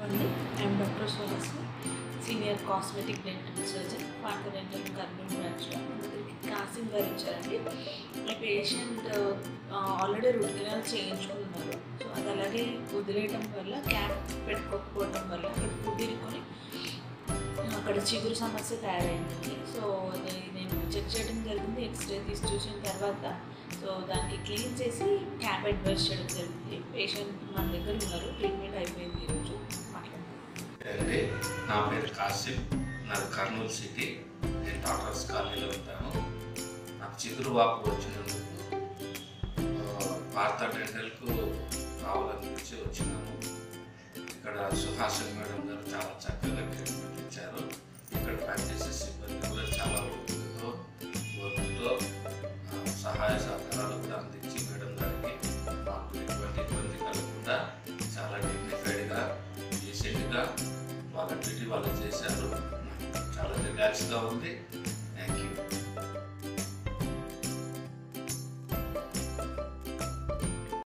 అండి I'm doctor సోలస్ senior cosmetic dental surgeon పాత డెంటల్ కర్నూలు బ్రాంచ్లో కాసింగ్ గారు ఇచ్చారండి ఈ పేషెంట్ ఆల్రెడీ రూట్ కెనాల్ చేయించుకున్నారు సో అది అలాగే వదిలేయటం వల్ల క్యాప్ పెట్టుకోకపోవడం వల్ల అక్కడ కుదిరుకొని అక్కడ చిగురు సమస్య తయారైంది సో అది నేను చెక్ చేయడం జరిగింది ఎక్స్రే తీసి చూసిన తర్వాత సో దానికి క్లీన్ చేసి క్యాప్ అడ్వైస్ చేయడం జరిగింది పేషెంట్ మన దగ్గర ఉన్నారు ట్రీట్మెంట్ అయిపోయింది ఈరోజు మాట్లాడుతున్నాం అండి నా పేరు కాసిం నాది కర్నూలు సిటీ నేను డాక్టర్స్ కాలనీలో ఉంటాను నాకు చిగురు వాపు వచ్చినందుకు ఆ, భారత డెంటల్కు రావాలనిపించి వచ్చినాను ఇక్కడ సుహాసిని మేడం గారు చాలా చక్కగా ట్రీట్మెంట్ ఇచ్చారు ఇక్కడ పనిచేసే సిబ్బంది కూడా చాలా ఓపికతో ఓపికతో ఆ, సహాయ సహకారాలు కూడా అందించి మేడం గారికి మాకు ఎటువంటి ఇబ్బంది కలగకుండా చాలా డిగ్నిఫైడ్గా డీసెంట్గా వాళ్ళ డ్యూటీ వాళ్ళు చేశారు చాలా రిలాక్స్గా ఉంది థ్యాంక్ యూ